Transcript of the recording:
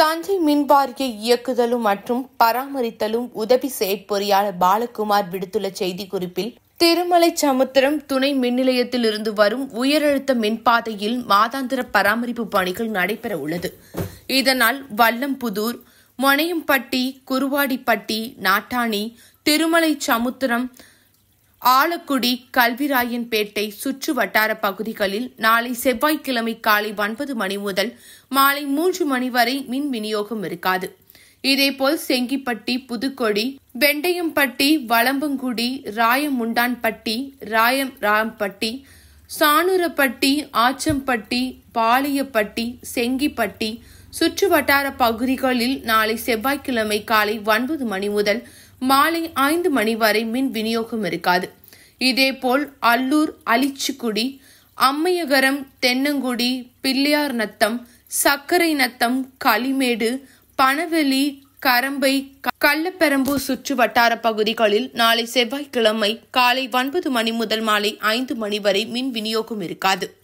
தஞ்சை மின்வாரிய இயக்குதலும் மற்றும் பராமரித்தலும் உதவி செயற்பொறியாளர் பாலகுமார் விடுத்துள்ள செய்திக்குறிப்பில் திருமலை சமுத்திரம் துணை மின் நிலையத்தில் இருந்து வரும் உயரழுத்த மின்பாதையில் மாதாந்திர பராமரிப்பு பணிகள் நடைபெற உள்ளது இதனால் வல்லம்புதூர் மொனையம்பட்டி குருவாடிப்பட்டி நாட்டாணி திருமலை சமுத்திரம் ஆலக்குடி கல்விராயன்பேட்டை சுற்று வட்டார பகுதிகளில் நாளை செவ்வாய்க்கிழமை காலை ஒன்பது மணி முதல் மாலை மூன்று மணி வரை மின் விநியோகம் இருக்காது இதேபோல் செங்கிப்பட்டி புதுக்கொடி வெண்டயம்பட்டி வளம்பங்குடி ராயமுண்டான்பட்டி ராயம் ராம்பட்டி சானூரப்பட்டி ஆச்சம்பட்டி பாளையப்பட்டி செங்கிப்பட்டி சுற்று வட்டார பகுதிகளில் நாளை செவ்வாய்க்கிழமை காலை ஒன்பது மணி முதல் மாலை ஐந்து மணி வரை மின் விநியோகம் இருக்காது இதேபோல் அல்லூர் அலிச்சிக்குடி அம்மையகரம் தென்னங்குடி பிள்ளையார் நத்தம் சக்கரை நத்தம் களிமேடு பனவெளி கரம்பை கள்ளப்பெரம்பூர் சுற்று வட்டார பகுதிகளில் நாளை செவ்வாய்க்கிழமை காலை ஒன்பது மணி முதல் மாலை ஐந்து மணி வரை மின் விநியோகம் இருக்காது